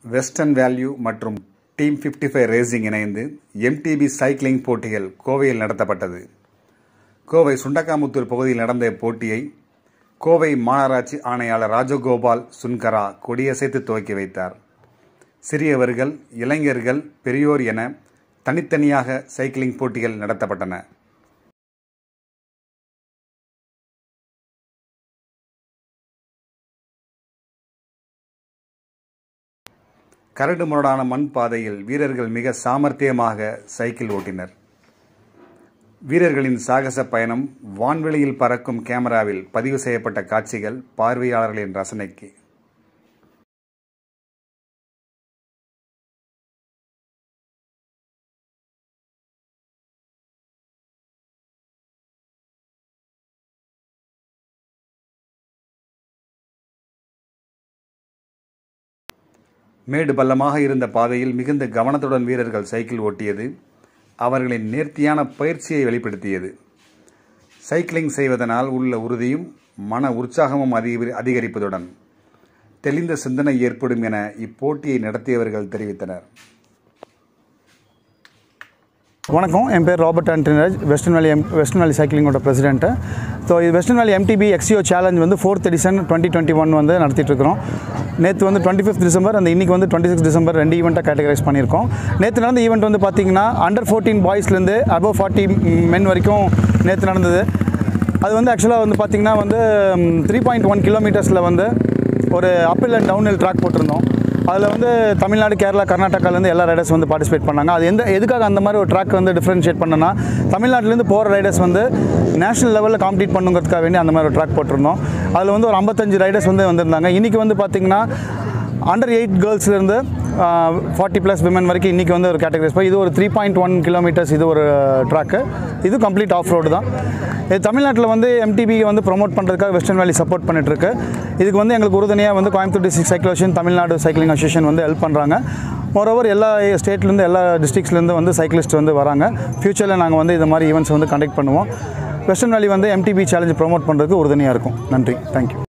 western Valley மற்றும் team 55 five racing இணைந்து MTB cycling போட்டிகள் கோவையில் நடத்தப்பட்டது கோவை சுண்டக்காமுத்தூர் பகுதியில் நடந்த இப்போட்டியை கோவை மாநகராட்சி ஆணையாளர் ராஜகோபால் சுன்கரா கொடியசைத்து துவக்கி வைத்தார் சிறியவர்கள் இளைஞர்கள் பெரியோர் என தனித்தனியாக சைக்கிளிங் போட்டிகள் நடத்தப்பட்டன கரடு முரடான மண் பாதையில் வீரர்கள் மிக சாமர்த்தியமாக சைக்கிள் ஓட்டினர் வீரர்களின் சாகச பயணம் வான்வெளியில் பறக்கும் கேமராவில் பதிவு செய்யப்பட்ட காட்சிகள் பார்வையாளர்களின் ரசனைக்கு மேடு பள்ளமாக இருந்த பாதையில் மிகுந்த கவனத்துடன் வீரர்கள் சைக்கிள் ஓட்டியது அவர்களின் நேர்த்தியான பயிற்சியை வெளிப்படுத்தியது சைக்கிளிங் செய்வதனால் உள்ள உறுதியும் மன உற்சாகமும் அதிக அதிகரிப்பதுடன் தெளிந்த சிந்தனை ஏற்படும் என இப்போட்டியை நடத்தியவர்கள் தெரிவித்தனர் வணக்கம் என் பேர் Robert Antonyraj Western Valley M Western Valley சைக்கிளிங்கோட பிரசிடென்ட்டு ஸோ இது Western Valley MTB XCO challenge வந்து fourth edition twenty twenty one வந்து நடத்திட்டு இருக்கிறோம் நேற்று வந்து டுவெண்ட்டி ஃபிஃப்த் டிசம்பர் அந்த இன்றைக்கி வந்து டுவெண்ட்டி சிக்ஸ் டிசம்பர் ரெண்டு ஈவெண்ட்டாக கேட்டகரைஸ் பண்ணியிருக்கோம் நேற்று நடந்த ஈவெண்ட் வந்து பார்த்திங்கன்னா அண்டர் ஃபோர்டீன் பாய்ஸ்லேருந்து அபவ் ஃபார்ட்டி மென் வரைக்கும் நேற்று நடந்தது அது வந்து ஆக்சுவலாக வந்து பார்த்திங்கன்னா வந்து த்ரீ பாயிண்ட் ஒன் கிலோமீட்டர்ஸில் வந்து ஒரு அப்பில் அண்ட் டவுன் ஹில் ட்ராக் போட்டிருந்தோம் அதில் வந்து தமிழ்நாடு கேரளா கர்நாடகாலேருந்து எல்லா ரைடர்ஸ் வந்து பார்ட்டிசிபேட் பண்ணாங்க அது எந்த எதுக்காக அந்த மாதிரி ஒரு ட்ராக் வந்து டிஃப்ரென்ஷியேட் பண்ணனா தமிழ்நாட்டிலேருந்து போகிற ரைடர்ஸ் வந்து நேஷனல் லெவலில் காம்பீட் பண்ணுங்கிறதுக்காக வேண்டி அந்த மாதிரி ஒரு ட்ராக் போட்டிருந்தோம் அதில் வந்து ஒரு ஐம்பத்தஞ்சு ரைடர்ஸ் வந்து வந்திருந்தாங்க இன்றைக்கி வந்து பார்த்திங்கன்னா அண்டர் எயிட் கேர்ள்ஸ்லேருந்து ஃபார்ட்டி ப்ளஸ் விமன் வரைக்கும் இன்றைக்கி வந்து ஒரு கேட்டகரிஸ் போய் இது ஒரு த்ரீ பாயிண்ட் ஒன் கிலோமீட்டர்ஸ் இது ஒரு ட்ராக்கு இது கம்ப்ளீட் ஆஃப் ரோடு தான் இது தமிழ்நாட்டில் வந்து எம்டிபி வந்து ப்ரொமோட் பண்ணுறதுக்காக வெஸ்டர்ன் வேலி சப்போர்ட் பண்ணிட்டுருக்கு இதுக்கு வந்து எங்களுக்கு உறுதுணையாக வந்து கோயம்புத்தூர் டிஸ்ட்ரிக்ட் சைக்கிளேஷன் தமிழ்நாடு சைக்கிளிங் அசோசியேஷன் வந்து ஹெல்ப் பண்ணுறாங்க மோரோவர் எல்லா ஸ்டேட்லேருந்து எல்லா டிஸ்ட்ரிக்ஸ்லேருந்து வந்து சைக்கிளிஸ்ட் வந்து வராங்க ஃப்யூச்சரில் நாங்கள் வந்து இது மாதிரி ஈவெண்ட்ஸ் வந்து கண்டக்ட் பண்ணுவோம் வெஸ்டர்ன் வேலி வந்து எம்டிபி சேலஞ்ச் ப்ரோமோட் பண்ணுறதுக்கு உறுதுணையாக இருக்கும் நன்றி தேங்க்யூ